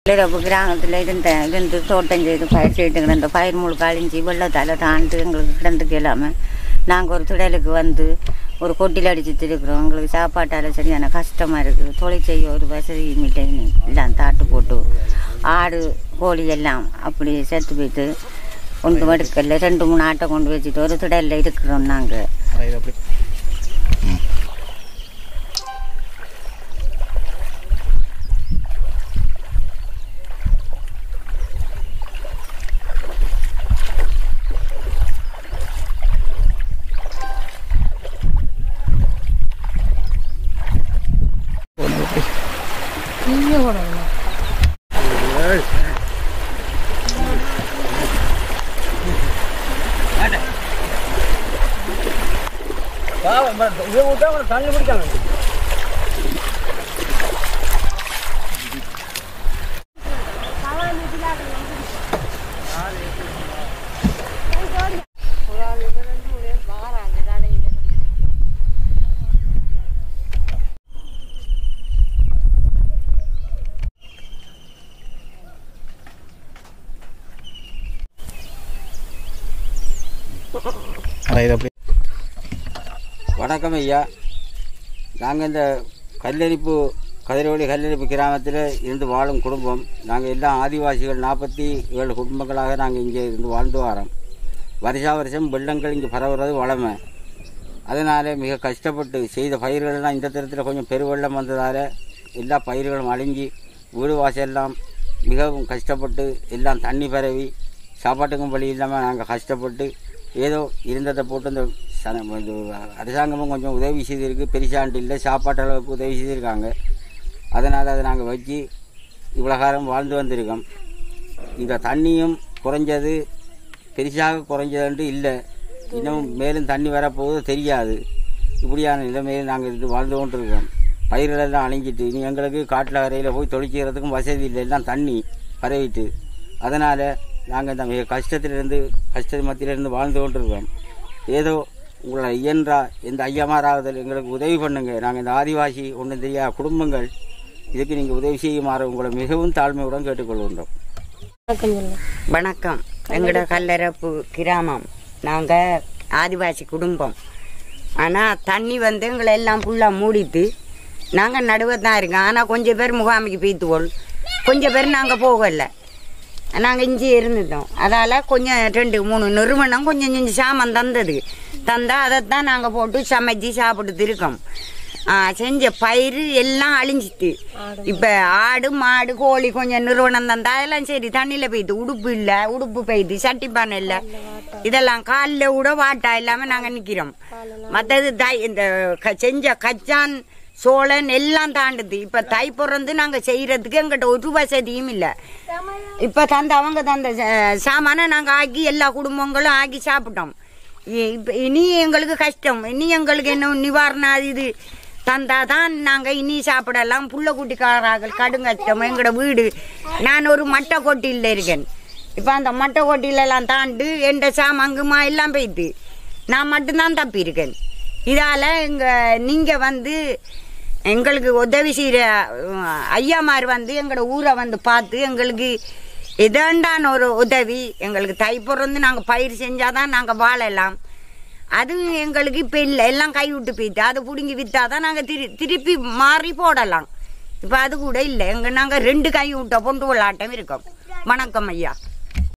இப்போ கிராமத்தில் இருந்த இருந்து தோட்டம் செய்து பயிர் செய்து கிடந்த பயிர் முழுக்க அழிஞ்சி வெள்ளத்தால் தாண்டு எங்களுக்கு கிடந்துக்கு இல்லாமல் நாங்கள் ஒரு திடலுக்கு வந்து ஒரு கொட்டில் அடிச்சுட்டு இருக்கிறோம் எங்களுக்கு சாப்பாட்டால் சரியான கஷ்டமாக இருக்குது தொழில் செய்ய ஒரு வசதியும் இல்லைன்னு எல்லாம் தாட்டு போட்டு ஆடு கோழி எல்லாம் அப்படி செத்து போயிட்டு ஒன்று மடுக்கல ரெண்டு மூணு ஆட்டை கொண்டு வச்சுட்டு ஒரு திடலில் இருக்கிறோம் நாங்கள் இது அப்படி தண்ணி பிடிக்காம இது அப்படி வணக்கம் ஐயா நாங்கள் இந்த கல்லெரிப்பு கதிரவழி கல்லெரிப்பு கிராமத்தில் இருந்து வாழும் குடும்பம் நாங்கள் எல்லாம் ஆதிவாசிகள் நாற்பத்தி ஏழு குடும்பங்களாக நாங்கள் இங்கே இருந்து வாழ்ந்து வரோம் வருஷா வருஷம் வெள்ளங்கள் இங்கே பரவுறது வளமை அதனால் மிக கஷ்டப்பட்டு செய்த பயிர்களெல்லாம் இந்த தரத்தில் கொஞ்சம் பெருவெள்ளம் வந்ததால் எல்லா பயிர்களும் அழிஞ்சி வீடு வாசல்லாம் மிகவும் கஷ்டப்பட்டு எல்லாம் தண்ணி பரவி சாப்பாட்டுக்கும் வழி இல்லாமல் நாங்கள் கஷ்டப்பட்டு ஏதோ இருந்ததை போட்டு இந்த சன- இது அரசாங்கமும் கொஞ்சம் உதவி செய்திருக்கு பெரிசாண்டு இல்லை சாப்பாட்டு அளவுக்கு உதவி செய்திருக்காங்க அதனால் அதை நாங்கள் வச்சு இவ்வளோ காலம் வாழ்ந்து வந்திருக்கோம் இந்த தண்ணியும் குறைஞ்சது பெருசாக குறைஞ்சதுன்ட்டு இல்லை இன்னும் மேலும் தண்ணி வரப்போகுது தெரியாது இப்படியான நிலைமையில் நாங்கள் இருந்து வாழ்ந்து கொண்டிருக்கோம் பயிர்களெல்லாம் அழிஞ்சிட்டு இனி எங்களுக்கு காட்டில் கரையில் போய் தொழிக்கிறதுக்கும் வசதி இல்லை எல்லாம் தண்ணி பரவிட்டு அதனால் நாங்கள் இந்த மிக கஷ்டத்திலிருந்து கஷ்ட மத்தியிலிருந்து வாழ்ந்து கொண்டிருக்கோம் ஏதோ உங்களை இயன்றா இந்த ஐயமாராவதில் எங்களுக்கு உதவி பண்ணுங்க நாங்கள் இந்த ஆதிவாசி ஒன்றும் தெரியாத குடும்பங்கள் இதுக்கு நீங்கள் உதவி செய்யுமாறு உங்களை மிகவும் தாழ்மையுடன் கேட்டுக்கொள்கின்றோம் வணக்கம் எங்களோட கல்லறப்பு கிராமம் நாங்கள் ஆதிவாசி குடும்பம் ஆனால் தண்ணி வந்து எங்களை எல்லாம் ஃபுல்லாக மூடிட்டு நாங்கள் நடுவே தான் இருக்கோம் ஆனால் கொஞ்சம் பேர் முகாமிக்கு பீத்துவோல் கொஞ்சம் பேர் நாங்கள் போகல நாங்கள் இஞ்சி இருந்துட்டோம் அதால் கொஞ்சம் ரெண்டு மூணு நிறுவனம் கொஞ்சம் கொஞ்சம் சாமான் தந்தது தந்தா அதைத்தான் நாங்கள் போட்டு சமைச்சு சாப்பிட்டு இருக்கோம் ஆ, செஞ்ச பயிர் எல்லாம் அழிஞ்சிட்டு இப்போ ஆடு மாடு கோழி கொஞ்சம் நிறுவனம் தந்தா அதெல்லாம் சரி தண்ணியில் போயிட்டு உடுப்பு இல்லை உடுப்பு போயிட்டு சட்டிப்பானை இல்லை இதெல்லாம் காலில் கூட வாட்டா இல்லாமல் நாங்கள் நிற்கிறோம் மற்றது தை இந்த க- செஞ்ச கச்சான் சோழன் எல்லாம் தாண்டுது இப்ப தை பிறந்து நாங்க செய்யறதுக்கு எங்கிட்ட ஒரு வசதியும் இல்ல இப்ப தந்த அவங்க தந்த ச- சாமானை நாங்க ஆக்கி எல்லா குடும்பங்களும் ஆக்கி சாப்பிட்டோம் இ- இப்ப இனி எங்களுக்கு கஷ்டம் இனி எங்களுக்கு என்ன நிவாரணம் அது இது தந்தாதான் நாங்க இனி சாப்பிடலாம் புள்ள குட்டிக்காரர்கள் கடும் கஷ்டம் எங்களோட வீடு நான் ஒரு மட்டை கொட்டியில் இருக்கேன் இப்ப அந்த மட்டை கொட்டியில எல்லாம் தாண்டு எந்த சாமாங்குமா எல்லாம் போயிட்டு நான் மட்டும்தான் தப்பி இருக்கேன் இதால எங்க நீங்க வந்து எங்களுக்கு உதவி செய்யற அஹ், ஐயாமார் வந்து எங்களோட ஊரை வந்து பார்த்து எங்களுக்கு எதாண்டான ஒரு உதவி எங்களுக்கு தை பிறந்து நாங்க பயிர் செஞ்சாதான் நாங்க வாழலாம் அது எங்களுக்கு இப்ப இல்லை எல்லாம் கை விட்டு போயிட்டு அதை பிடுங்கி வித்தாதான் நாங்க திரு திருப்பி மாறி போடலாம் இப்ப அது கூட இல்லை எங்க நாங்க ரெண்டு கை விட்ட பொண்டு விளாட்டம் இருக்கோம் வணக்கம் ஐயா